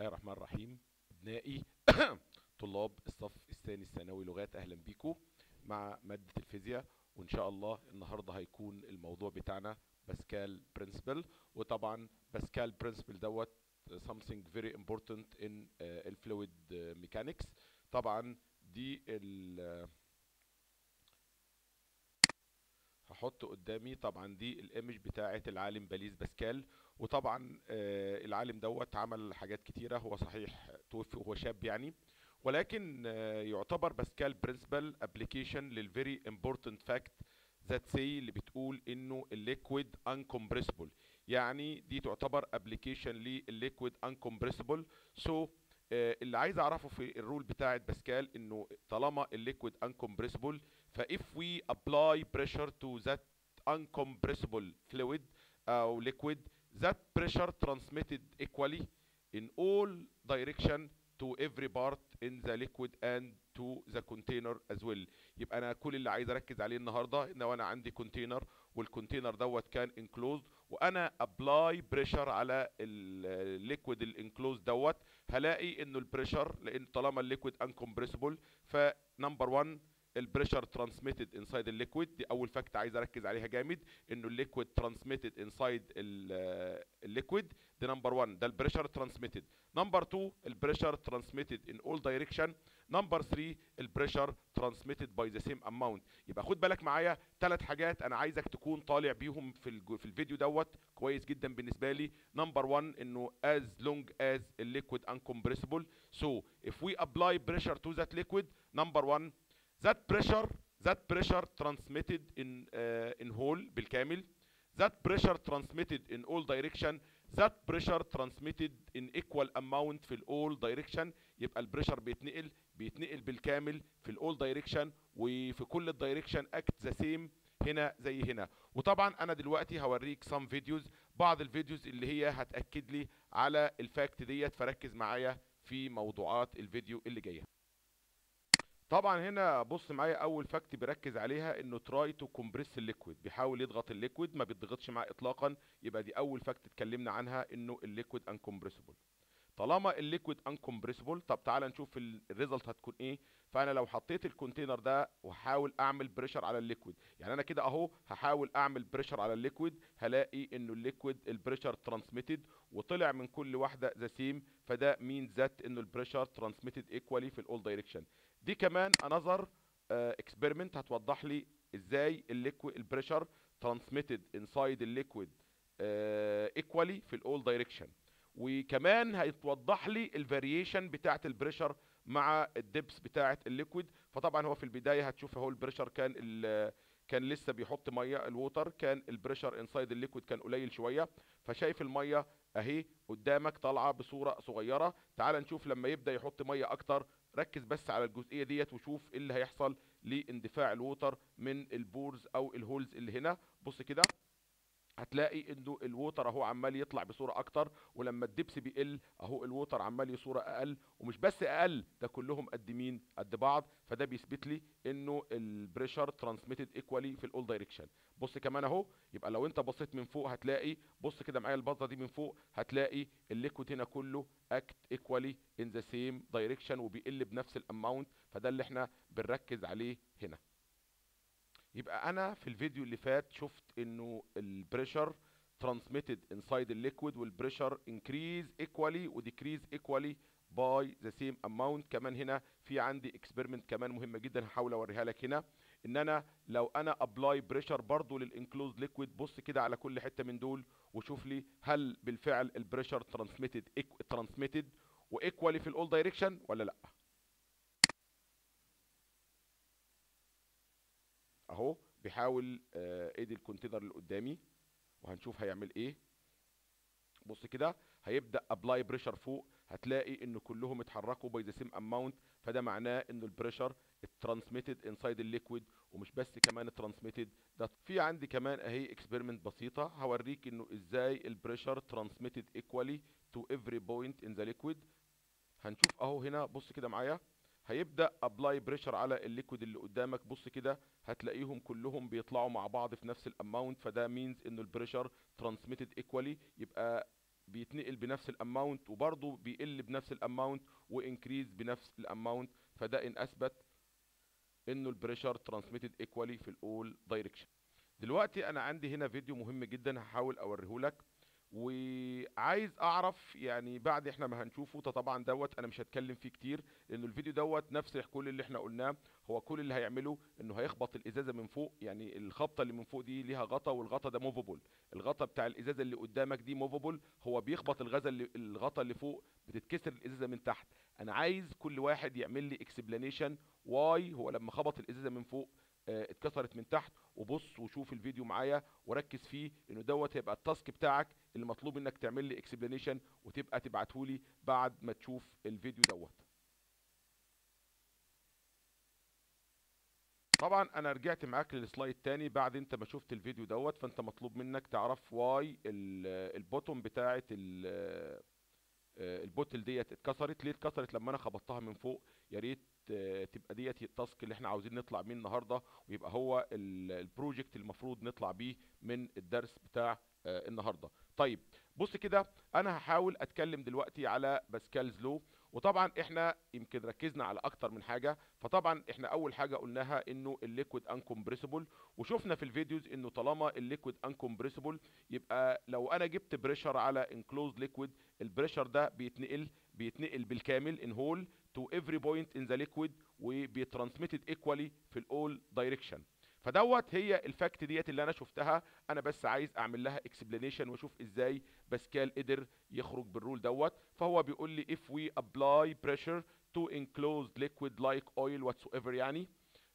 الله الرحمن الرحيم ابنائي طلاب الصف الثاني الثانوي لغات اهلا بيكم مع ماده الفيزياء وان شاء الله النهارده هيكون الموضوع بتاعنا باسكال برنسبل وطبعا باسكال برنسبل دوت something very important in uh, الفلويد ميكانكس طبعا دي ال هحط قدامي طبعا دي الايمج بتاعه العالم باليز باسكال وطبعا آه العالم دوت عمل حاجات كتيره هو صحيح توفي وهو شاب يعني ولكن آه يعتبر باسكال برنسبل ابلكيشن للفيري امبورتنت فاكت ذات سي اللي بتقول انه الليكويد انكمبريسبل يعني دي تعتبر ابلكيشن للليكويد انكمبريسبل سو اللي عايز اعرفه في الرول بتاعه باسكال انه طالما الليكويد انكمبريسبل فاف وي ابلاي بريشر تو ذات uncompressible fluid او liquid that pressure transmitted equally in all direction to every part in the liquid and to the container as well يبقى انا كل اللي عايز اركز عليه النهارده ان انا عندي كونتينر والكونتينر دوت كان انكلوزد وانا ابلاي بريشر على الليكويد الانكلوز دوت هلاقي انه البريشر لان طالما الليكويد انكمبريسبل فنمبر 1 البريشر ترانسميتد انسايد الليكويد دي اول فاكت عايز اركز عليها جامد انه الليكويد ترانسميتد انسايد الليكويد ده نمبر 1 ده البريشر ترانسميتد نمبر 2 البريشر ترانسميتد ان اول دايركشن نمبر 3 البريشر ترانسميتد باي ذا سيم اماونت يبقى خد بالك معايا ثلاث حاجات انا عايزك تكون طالع بيهم في في الفيديو دوت كويس جدا بالنسبه لي نمبر 1 انه as long as الليكويد uncompressible so if we apply pressure to that liquid number 1 that pressure that pressure transmitted in uh, in whole بالكامل that pressure transmitted in all direction that pressure transmitted in equal amount في all direction يبقى البريشر بيتنقل بيتنقل بالكامل في all direction وفي كل الدايركشن act the same هنا زي هنا وطبعا انا دلوقتي هوريك some فيديوز بعض الفيديوز اللي هي هتاكد لي على الفاكت ديت فركز معايا في موضوعات الفيديو اللي جايه طبعا هنا بص معايا اول فاكت بيركز عليها انه تراي تو كومبريس الليكويد بيحاول يضغط الليكويد ما بيضغطش معاه اطلاقا يبقى دي اول فاكت اتكلمنا عنها انه الليكويد انكمبريسبل طالما الليكويد انكمبريسبل طب تعالى نشوف الريزلت هتكون ايه فانا لو حطيت الكونتينر ده وحاول اعمل بريشر على الليكويد يعني انا كده اهو هحاول اعمل بريشر على الليكويد هلاقي انه الليكويد البريشر ترانسميتد وطلع من كل واحده ذا سيم فده مين ذات انه البريشر ترانسميتد ايكوالي في الاول دايركشن دي كمان انذر اكسبيرمنت هتوضح لي ازاي الليكويد البريشر ترانسميتد انسايد الليكويد ايكوالي في الاول دايركشن وكمان هيتوضح لي الفاريشن بتاعه البريشر مع الدبس بتاعه الليكويد فطبعا هو في البدايه هتشوف اهو البريشر كان كان لسه بيحط ميه الووتر كان البريشر انسايد الليكويد كان قليل شويه فشايف الميه اهي قدامك طالعه بصوره صغيره تعال نشوف لما يبدا يحط ميه اكتر ركز بس على الجزئيه ديت وشوف ايه اللي هيحصل لاندفاع الووتر من البورز او الهولز اللي هنا بص كده هتلاقي انه الووتر اهو عمال يطلع بصوره اكتر ولما الدبس بيقل اهو الووتر عمال يصوره اقل ومش بس اقل ده كلهم قد مين قد بعض فده بيثبت لي انه البريشر ترانسميتد ايكوالي في الاول دايركشن بص كمان اهو يبقى لو انت بصيت من فوق هتلاقي بص كده معايا البظه دي من فوق هتلاقي الليكويد هنا كله اكت ايكوالي ان ذا سيم دايركشن وبيقل بنفس الاماونت فده اللي احنا بنركز عليه هنا يبقى انا في الفيديو اللي فات شفت انه البريشر transmitted inside الليكويد والبريشر increase equally وديكريز equally by the same amount كمان هنا في عندي اكسبيرمنت كمان مهمه جدا هحاول اوريها لك هنا ان انا لو انا ابلاي بريشر برضو للانكلوز ليكويد بص كده على كل حته من دول وشوف لي هل بالفعل البريشر ترانسميتد ترانسميتد وايكوالي في الاول دايركشن ولا لا اهو بيحاول آه ايدي الكونتينر اللي قدامي وهنشوف هيعمل ايه بص كده هيبدا ابلاي بريشر فوق هتلاقي ان كلهم اتحركوا باي ذا سيم اماونت فده معناه انه البريشر اترانسميتد انسايد الليكويد ومش بس كمان اترانسميتد ده في عندي كمان اهي اكسبيرمنت بسيطه هوريك انه ازاي البريشر ترانسميتد ايكوالي تو افري بوينت ان ذا ليكويد هنشوف اهو هنا بص كده معايا هيبدا ابلاي بريشر على الليكويد اللي قدامك بص كده هتلاقيهم كلهم بيطلعوا مع بعض في نفس الاماونت فده مينز انه البريشر ترانسميتد ايكوالي يبقى بيتنقل بنفس الاماونت وبرضه بيقل بنفس الاماونت وانكريز بنفس الاماونت فده ان اثبت انه البريشر ترانسميتد ايكوالي في الاول دايركشن دلوقتي انا عندي هنا فيديو مهم جدا هحاول اوريه لك وعايز اعرف يعني بعد احنا ما هنشوفه ده طبعا دوت انا مش هتكلم فيه كتير لانه الفيديو دوت نفس كل اللي احنا قلناه هو كل اللي هيعمله انه هيخبط الازازه من فوق يعني الخبطه اللي من فوق دي ليها غطا والغطا ده موفبل الغطا بتاع الازازه اللي قدامك دي موفبل هو بيخبط الغازه اللي الغطا اللي فوق بتتكسر الازازه من تحت انا عايز كل واحد يعمل لي اكسبلانيشن واي هو لما خبط الازازه من فوق آه، اتكسرت من تحت وبص وشوف الفيديو معايا وركز فيه انه دوت هيبقى التاسك بتاعك اللي مطلوب انك تعمل لي اكسبلانيشن وتبقى تبعته لي بعد ما تشوف الفيديو دوت طبعا انا رجعت معاك للسلايد تاني بعد انت ما شفت الفيديو دوت فانت مطلوب منك تعرف واي البوتوم بتاعه ال- آه، البوتل ديت اتكسرت ليه اتكسرت لما انا خبطتها من فوق يا ريت آه، تبقى ديت التاسك اللي احنا عاوزين نطلع بيه النهارده ويبقى هو ال- البروجكت المفروض نطلع بيه من الدرس بتاع آه، النهارده طيب بص كده انا هحاول اتكلم دلوقتي على باسكالز لو وطبعا احنا يمكن ركزنا على اكتر من حاجه فطبعا احنا اول حاجه قلناها انه الليكويد انكمبريسبل وشفنا في الفيديوز انه طالما الليكويد انكمبريسبل يبقى لو انا جبت بريشر على انكلوز ليكويد البريشر ده بيتنقل بيتنقل بالكامل ان هول تو every point in the liquid وبيترانسميتد ايكوالي في الاول دايركشن فدوت هي الفاكت ديت اللي انا شفتها انا بس عايز اعمل لها اكسبلانيشن واشوف ازاي باسكال قدر يخرج بالرول دوت فهو بيقول لي if we apply pressure to enclosed liquid like oil whatsoever يعني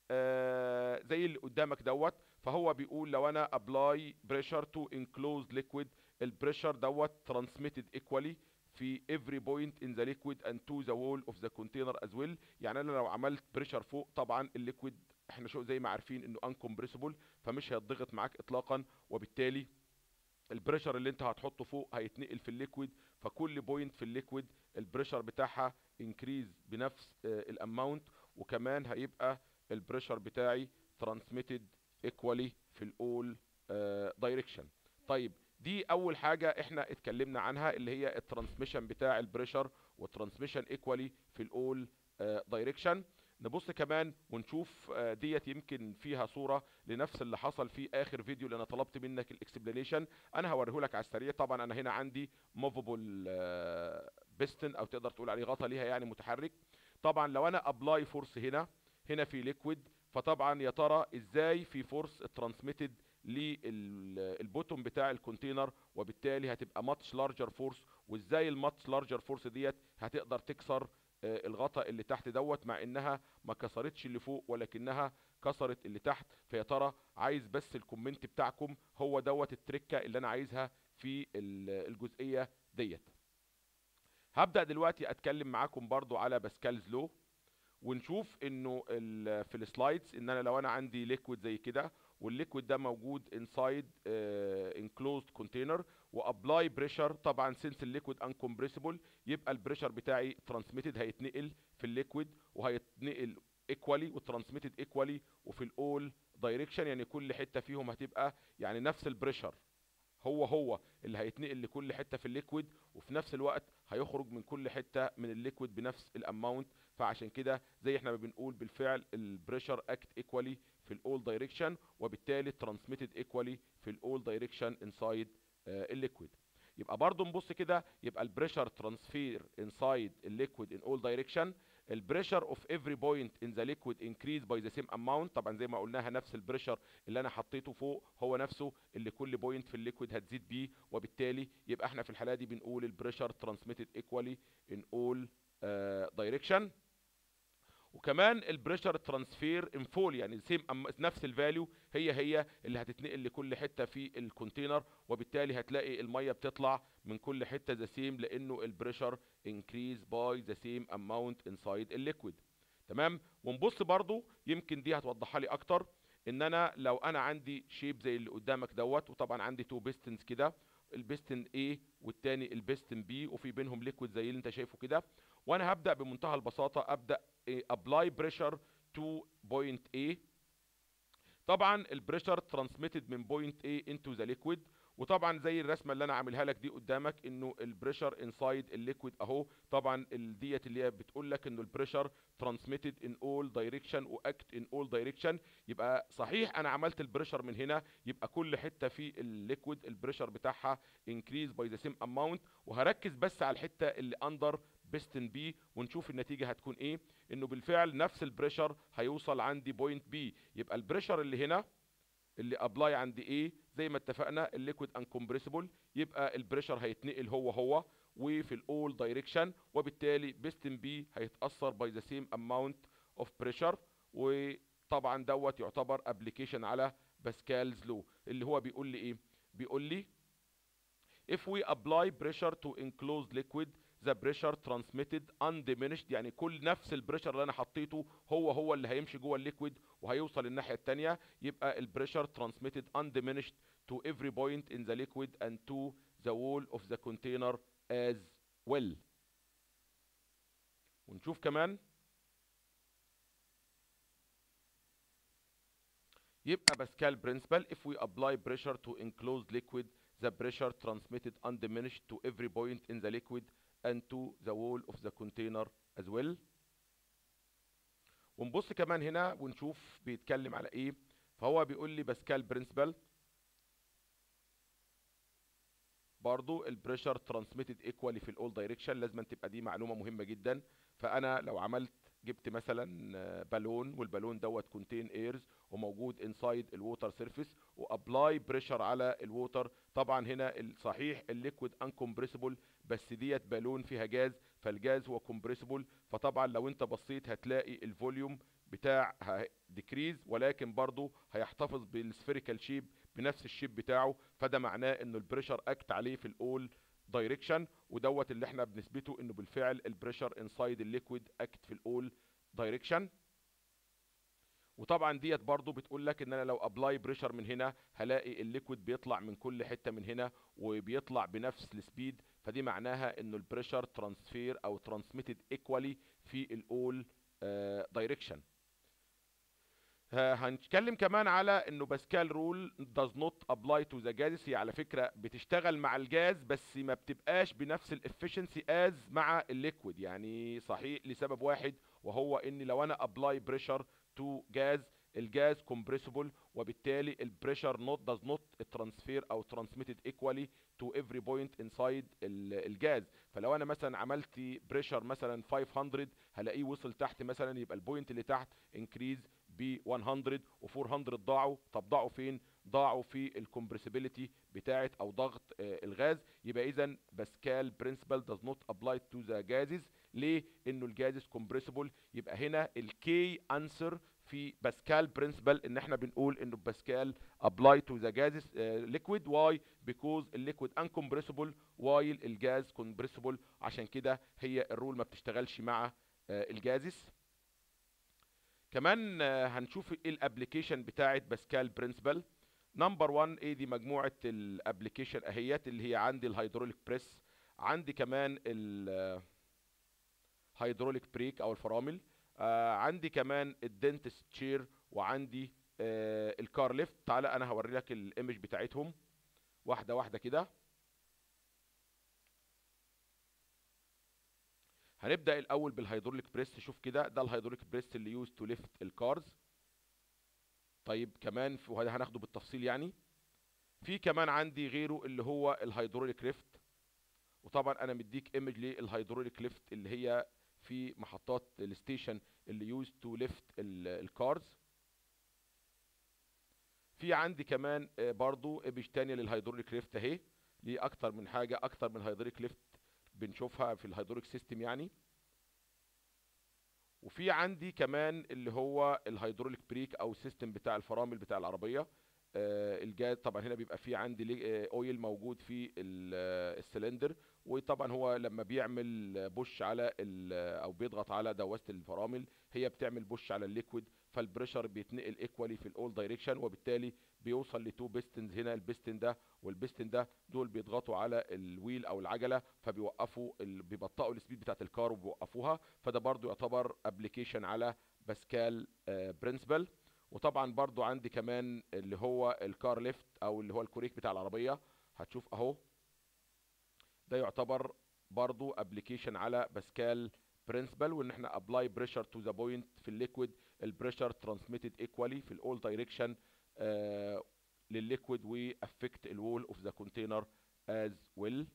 آه زي اللي قدامك دوت فهو بيقول لو انا apply pressure to enclosed liquid البريشر دوت transmitted equally في every point in the liquid and to the wall of the container as well يعني انا لو عملت بريشر فوق طبعا الليكويد احنا شو زي ما عارفين انه uncompressible فمش هيتضغط معاك اطلاقا وبالتالي البريشر اللي انت هتحطه فوق هيتنقل في الليكويد فكل بوينت في الليكويد البريشر بتاعها انكريز بنفس الاماونت وكمان هيبقى البريشر بتاعي transmitted equally في الاول دايركشن طيب دي اول حاجه احنا اتكلمنا عنها اللي هي الترانسميشن بتاع البريشر والترانسميشن ايكوالي في الاول دايركشن نبص كمان ونشوف آه، ديت يمكن فيها صوره لنفس اللي حصل في اخر فيديو اللي انا طلبت منك الاكسبلانيشن انا هوريه لك على السريع طبعا انا هنا عندي موفبل بيستن او تقدر تقول عليه غطا ليها يعني متحرك طبعا لو انا ابلاي فورس هنا هنا في ليكويد فطبعا يا ترى ازاي في فورس ترانسميتد للبوتوم بتاع الكونتينر وبالتالي هتبقى ماتش لارجر فورس وازاي الماتش لارجر فورس ديت هتقدر تكسر آه، الغطا اللي تحت دوت مع انها ما كسرتش اللي فوق ولكنها كسرت اللي تحت فيا ترى عايز بس الكومنت بتاعكم هو دوت التركه اللي انا عايزها في ال- الجزئيه ديت هبدا دلوقتي اتكلم معاكم برضو على باسكالز لو ونشوف انه ال- في السلايدز ان انا لو انا عندي ليكويد زي كده والليكويد ده موجود انسايد انكلوزد كونتينر وابلاي بريشر طبعا سنس الليكويد انكمبريسبل يبقى البريشر بتاعي ترانسميتد هيتنقل في الليكويد وهيتنقل ايكوالي وترانسميتد ايكوالي وفي الاول دايركشن يعني كل حته فيهم هتبقى يعني نفس البريشر هو هو اللي هيتنقل لكل حته في الليكويد وفي نفس الوقت هيخرج من كل حته من الليكويد بنفس الاماونت فعشان كده زي احنا ما بنقول بالفعل البريشر اكت ايكوالي في الاول دايركشن وبالتالي ترانسميتد ايكوالي في الاول دايركشن انسايد الليكويد يبقى برضو نبص كده يبقى البريشر ترانسفير انسايد الليكويد ان اول دايركشن البريشر اوف افري بوينت ان ذا ليكويد انكريز باي ذا سيم اماونت طبعا زي ما قلناها نفس البريشر اللي انا حطيته فوق هو نفسه اللي كل بوينت في الليكويد هتزيد بيه وبالتالي يبقى احنا في الحاله دي بنقول البريشر ترانسميتد ايكوالي ان اول دايركشن وكمان البريشر ترانسفير ان فول يعني سيم نفس الفاليو هي هي اللي هتتنقل لكل حته في الكونتينر وبالتالي هتلاقي الميه بتطلع من كل حته ذا سيم لانه البريشر انكريز باي ذا سيم اماونت انسايد الليكويد تمام ونبص برضو يمكن دي هتوضحها لي اكتر ان انا لو انا عندي شيب زي اللي قدامك دوت وطبعا عندي تو بيستنز كده البيستن A والتاني البيستن B وفي بينهم ليكويد زي اللي انت شايفه كده وانا هبدا بمنتهى البساطه ابدا ابلاي بريشر تو بوينت A طبعا البريشر ترانسميتد من بوينت A انتو ذا ليكويد وطبعا زي الرسمه اللي انا عاملها لك دي قدامك انه البريشر انسايد الليكويد اهو طبعا ال- ديت اللي هي بتقول لك انه البريشر ترانسميتد ان اول دايركشن واكت ان اول دايركشن يبقى صحيح انا عملت البريشر من هنا يبقى كل حته في الليكويد البريشر بتاعها انكريز باي ذا سيم اماونت وهركز بس على الحته اللي اندر بيستن بي ونشوف النتيجه هتكون ايه انه بالفعل نفس البريشر هيوصل عندي بوينت بي يبقى البريشر اللي هنا اللي ابلاي عند ايه زي ما اتفقنا الليكويد انكمبريسبل يبقى البريشر هيتنقل هو هو وفي الاول دايركشن وبالتالي بيستن بي هيتاثر باي ذا سيم اماونت اوف بريشر وطبعا دوت يعتبر ابلكيشن على باسكالز لو اللي هو بيقول لي ايه بيقول لي if we apply pressure to enclosed liquid the pressure transmitted undiminished يعني كل نفس البريشر اللي انا حطيته هو هو اللي هيمشي جوه الليكويد وهيوصل الناحيه الثانيه يبقى البريشر transmitted undiminished to every point in the liquid and to the wall of the container as well ونشوف كمان يبقى باسكال برنسبل if we apply pressure to enclosed liquid the pressure transmitted undiminished to every point in the liquid and to the wall of the container as well ونبص كمان هنا ونشوف بيتكلم على ايه فهو بيقول لي باسكال برنسبل برضو البريشر ترانسميتد ايكوالي في الاول دايركشن لازم تبقى دي معلومه مهمه جدا فانا لو عملت جبت مثلا آه، بالون والبالون دوت كونتين ايرز وموجود انسايد الووتر سيرفيس وابلاي بريشر على الووتر طبعا هنا الصحيح الليكويد انكمبريسبل بس ديت بالون فيها جاز فالجاز هو كومبريسبل فطبعا لو انت بصيت هتلاقي الفوليوم بتاع ديكريز ولكن برضو هيحتفظ بالسفيريكال شيب بنفس الشيب بتاعه فده معناه انه البريشر اكت عليه في الاول دايركشن ودوت اللي احنا بنثبته انه بالفعل البريشر انسايد الليكويد اكت في الاول دايركشن وطبعا ديت برضو بتقول لك ان انا لو ابلاي بريشر من هنا هلاقي الليكويد بيطلع من كل حته من هنا وبيطلع بنفس السبيد فدي معناها انه البريشر ترانسفير او ترانسميتد ايكوالي في الاول دايركشن هنتكلم كمان على انه باسكال رول does not apply to the gases هي على فكره بتشتغل مع الجاز بس ما بتبقاش بنفس الافشنسي از مع الليكويد يعني صحيح لسبب واحد وهو ان لو انا ابلاي بريشر تو جاز الجاز كومبريسبل وبالتالي البريشر نوت does not ترانسفير او ترانسميتد ايكوالي تو every point inside ال- الجاز فلو انا مثلا عملت بريشر مثلا 500 هلاقيه وصل تحت مثلا يبقى البوينت اللي تحت انكريز ب 100 و400 ضاعوا طب ضاعوا فين ضاعوا في الكومبريسيبيليتي بتاعه او ضغط آه، الغاز يبقى اذا باسكال برنسبل does not apply to the gases ليه انه الجازز كومبريسبل يبقى هنا الكي انسر في باسكال برنسبل ان احنا بنقول انه باسكال apply to the gases uh, liquid why because الليكويد uncompressible while الجاز compressible عشان كده هي الرول ما بتشتغلش مع آه، الجازس كمان آه، هنشوف ايه الابلكيشن بتاعه باسكال برنسبل نمبر 1 ايه دي مجموعه الابلكيشن اهيت اللي هي عندي الهيدروليك بريس عندي كمان الهيدروليك بريك او الفرامل آه عندي كمان الدنتست تشير وعندي آه الكار ليفت تعالى انا هوري لك الايمج بتاعتهم واحده واحده كده هنبدا الاول بالهيدروليك بريس شوف كده ده الهيدروليك بريس اللي يوز تو ليفت الكارز طيب كمان في وهذا هناخده بالتفصيل يعني في كمان عندي غيره اللي هو الهيدروليك ليفت وطبعا انا مديك ايمج للهيدروليك ليفت اللي هي في محطات الستيشن اللي يوز تو ليفت الكارز في عندي كمان آه، برضو ايمج تانية للهيدروليك ليفت اهي ليه اكتر من حاجه اكتر من هيدروليك ليفت بنشوفها في الهيدروليك سيستم يعني وفي عندي كمان اللي هو الهيدروليك بريك او السيستم بتاع الفرامل بتاع العربيه آه، الجاز طبعا هنا بيبقى في عندي لي- آه، اويل موجود في ال- آه، السلندر وطبعا هو لما بيعمل بوش على ال- او بيضغط على دواسه الفرامل هي بتعمل بوش على الليكويد فالبريشر بيتنقل ايكوالي في الاول دايركشن وبالتالي بيوصل لتو بيستنز هنا البيستن ده والبيستن ده دول بيضغطوا على الويل او العجله فبيوقفوا ال- بيبطئوا السبيد بتاعت الكار وبيوقفوها فده برضو يعتبر ابلكيشن على باسكال برنسبل وطبعا برضو عندي كمان اللي هو الكار ليفت او اللي هو الكوريك بتاع العربيه هتشوف اهو ده يعتبر برضو ابلكيشن على باسكال برنسبل وان احنا ابلاي بريشر تو ذا بوينت في الليكويد البريشر ترانسميتد ايكوالي في الاول دايركشن للليكويد وافكت الوول اوف ذا كونتينر از ويل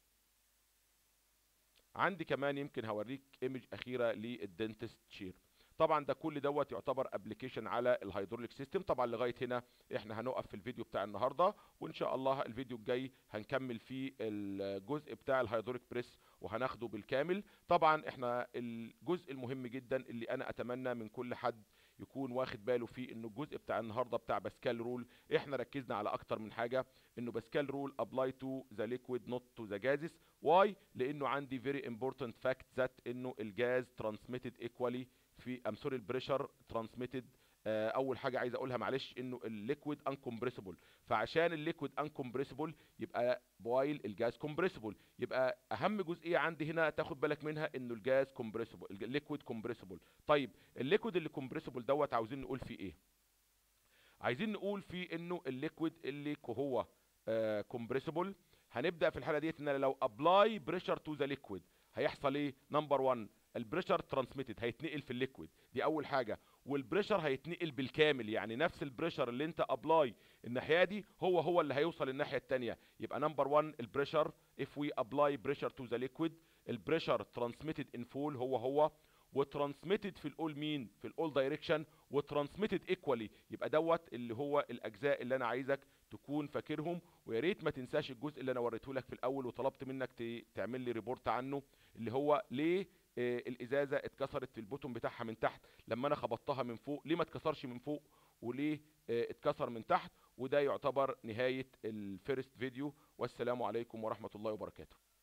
عندي كمان يمكن هوريك ايمج اخيره للدنتست شير طبعا ده كل دوت يعتبر ابلكيشن على الهيدروليك سيستم طبعا لغايه هنا احنا هنقف في الفيديو بتاع النهارده وان شاء الله الفيديو الجاي هنكمل فيه الجزء بتاع الهيدروليك بريس وهناخده بالكامل طبعا احنا الجزء المهم جدا اللي انا اتمنى من كل حد يكون واخد باله فيه انه الجزء بتاع النهارده بتاع باسكال رول احنا ركزنا على اكتر من حاجه انه باسكال رول ابلاي تو ذا ليكويد نوت تو ذا جازز واي لانه عندي فيري امبورتنت فاكت ذات انه الجاز ترانسميتد ايكوالي في ام سوري البريشر ترانسميتد اول حاجه عايز اقولها معلش انه الليكويد انكمبريسبل فعشان الليكويد انكمبريسبل يبقى بوايل الجاز كومبريسبل يبقى اهم جزئيه عندي هنا تاخد بالك منها انه الجاز كومبريسبل الليكويد كومبريسبل طيب الليكويد اللي كومبريسبل دوت عاوزين نقول فيه ايه عايزين نقول فيه انه الليكويد اللي هو كومبريسبل هنبدا في الحاله ديت ان انا لو ابلاي بريشر تو ذا ليكويد هيحصل ايه نمبر 1 البريشر ترانسميتد هيتنقل في الليكويد دي اول حاجه والبريشر هيتنقل بالكامل يعني نفس البريشر اللي انت ابلاي الناحيه دي هو هو اللي هيوصل الناحيه الثانيه يبقى نمبر 1 البريشر if we apply pressure to the liquid البريشر ترانسميتد ان فول هو هو وترانسميتد في الاول مين في الاول دايركشن وترانسميتد ايكوالي يبقى دوت اللي هو الاجزاء اللي انا عايزك تكون فاكرهم ويا ريت ما تنساش الجزء اللي انا وريته لك في الاول وطلبت منك تعمل لي ريبورت عنه اللي هو ليه آه الازازه اتكسرت في البوتوم بتاعها من تحت لما انا خبطتها من فوق ليه ما اتكسرش من فوق وليه آه اتكسر من تحت وده يعتبر نهايه الفيرست فيديو والسلام عليكم ورحمه الله وبركاته